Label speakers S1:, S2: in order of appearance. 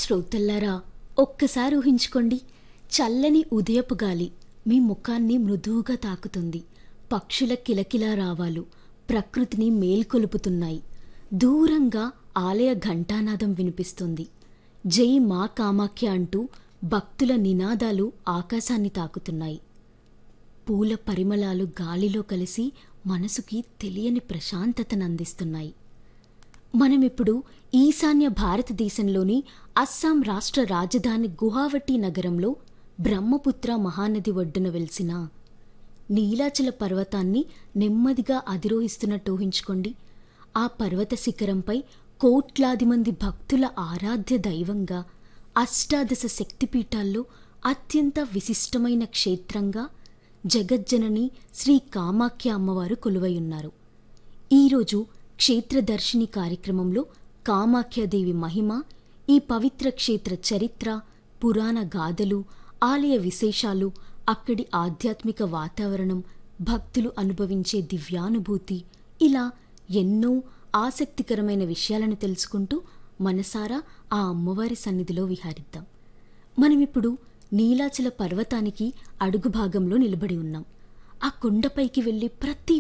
S1: శ్రోతల్లారా ఒక్కసారి ఊహించుకోండి చల్లని ఉదయపు గాలి మీ ముఖాన్ని మృదువుగా తాకుతుంది పక్షుల కిలకిలా రావాలు ప్రకృతిని మేల్కొలుపుతున్నాయి దూరంగా ఆలయ ఘంటానాదం వినిపిస్తుంది జై మా కామాఖ్య అంటూ భక్తుల నినాదాలు ఆకాశాన్ని తాకుతున్నాయి పూల పరిమళాలు గాలిలో కలిసి మనసుకి తెలియని ప్రశాంతతను అందిస్తున్నాయి మనమిప్పుడు ఈశాన్య భారతదేశంలోని అస్సాం రాష్ట్ర రాజధాని గువాహటి నగరంలో బ్రహ్మపుత్ర మహానది ఒడ్డున వెలిసిన నీలాచల పర్వతాన్ని నెమ్మదిగా అధిరోహిస్తున్నట్టు ఊహించుకోండి ఆ పర్వత శిఖరంపై కోట్లాది మంది భక్తుల ఆరాధ్య దైవంగా అష్టాదశ శక్తిపీఠాల్లో అత్యంత విశిష్టమైన క్షేత్రంగా జగజ్జనని శ్రీ కామాఖ్య అమ్మవారు కొలువై ఉన్నారు ఈరోజు క్షేత్రదర్శిని కార్యక్రమంలో కామాఖ్యాదేవి మహిమ ఈ పవిత్ర క్షేత్ర చరిత్ర పురాణ గాథలు ఆలయ విశేషాలు అక్కడి ఆధ్యాత్మిక వాతావరణం భక్తులు అనుభవించే దివ్యానుభూతి ఇలా ఎన్నో ఆసక్తికరమైన విషయాలను తెలుసుకుంటూ మనసారా ఆ అమ్మవారి సన్నిధిలో విహారిద్దాం మనమిప్పుడు నీలాచల పర్వతానికి అడుగు భాగంలో నిలబడి ఉన్నాం ఆ కొండపైకి వెళ్ళి ప్రతి